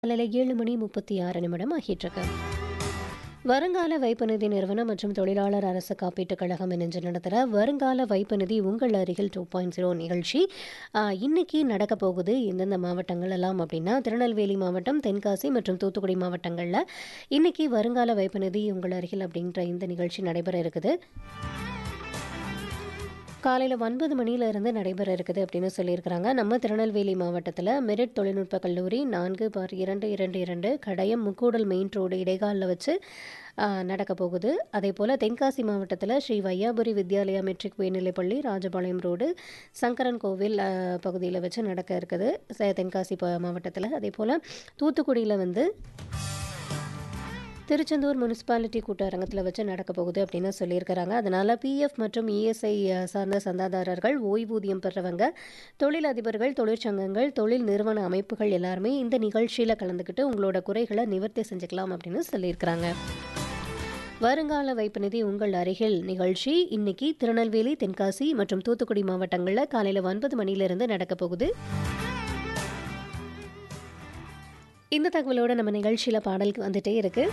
காலையில் ஏழு மணி முப்பத்தி ஆறு நிமிடம் ஆகிட்டிருக்கு வருங்கால வைப்பு நிதி நிறுவனம் மற்றும் தொழிலாளர் அரசு காப்பீட்டுக் கழகம் இணைஞ்சு நடத்துகிற வருங்கால வைப்பு நிதி உங்கள் அருகில் டூ பாயிண்ட் ஜீரோ நிகழ்ச்சி ஆ, இன்னைக்கு நடக்க போகுது எந்தெந்த மாவட்டங்கள் எல்லாம் அப்படின்னா திருநெல்வேலி மாவட்டம் தென்காசி மற்றும் தூத்துக்குடி மாவட்டங்களில் இன்னைக்கு வருங்கால வைப்பு நிதி உங்கள் அருகில் அப்படின்ற இந்த நிகழ்ச்சி நடைபெற இருக்குது காலையில் ஒன்பது மணியிலிருந்து நடைபெற இருக்குது அப்படின்னு சொல்லியிருக்கிறாங்க நம்ம திருநெல்வேலி மாவட்டத்தில் மெரிட் தொழில்நுட்ப கல்லூரி நான்கு பார் இரண்டு இரண்டு இரண்டு கடையம் முக்கூடல் மெயின் ரோடு இடைக்காலில் வச்சு ஆ, நடக்க போகுது அதே போல் தென்காசி மாவட்டத்தில் ஸ்ரீ வையாபுரி வித்யாலயா மெட்ரிக் உயர்நிலைப்பள்ளி ராஜபாளையம் ரோடு சங்கரன் கோவில் பகுதியில் வச்சு நடக்க இருக்குது ச- தென்காசி ப- மாவட்டத்தில் அதே போல் தூத்துக்குடியில் வந்து திருச்செந்தூர் முனிசிபாலிட்டி கூட்டரங்கத்தில் வச்சு நடக்க போகுது அப்படின்னு சொல்லியிருக்கிறாங்க அதனால் பிஎஃப் மற்றும் இஎஸ்ஐ சார்ந்த சந்தாதாரர்கள் ஓய்வூதியம் பெறவங்க தொழிலதிபர்கள் தொழிற்சங்கங்கள் தொழில் நிறுவன அமைப்புகள் எல்லாருமே இந்த நிகழ்ச்சியில் கலந்துக்கிட்டு உங்களோட குறைகளை நிவர்த்தி செஞ்சுக்கலாம் அப்படின்னு சொல்லியிருக்கிறாங்க வருங்கால வைப்பு நிதி உங்கள் அருகில் நிகழ்ச்சி இன்னைக்கு திருநெல்வேலி தென்காசி மற்றும் தூத்துக்குடி மாவட்டங்களில் காலையில் ஒன்பது மணியிலிருந்து நடக்க போகுது இந்த தகவலோட நம்ம நிகழ்ச்சியில் பாடலுக்கு வந்துட்டே இருக்கு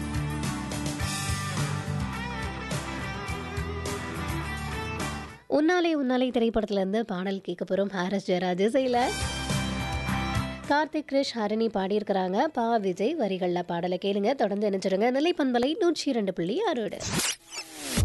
உன்னாலே உன்னாலே திரைப்படத்துல இருந்து பாடல் கேட்க போகிறோம் ஹாரஸ் ஜெயராஜ் இசையில் கார்த்திக் கிரிஷ் ஹரணி பாடியிருக்கிறாங்க பா விஜய் வரிகளில் பாடலை கேளுங்க தொடர்ந்து நினைச்சிருங்க நிலை பண்பலை நூற்றி இரண்டு புள்ளி ஆறோடு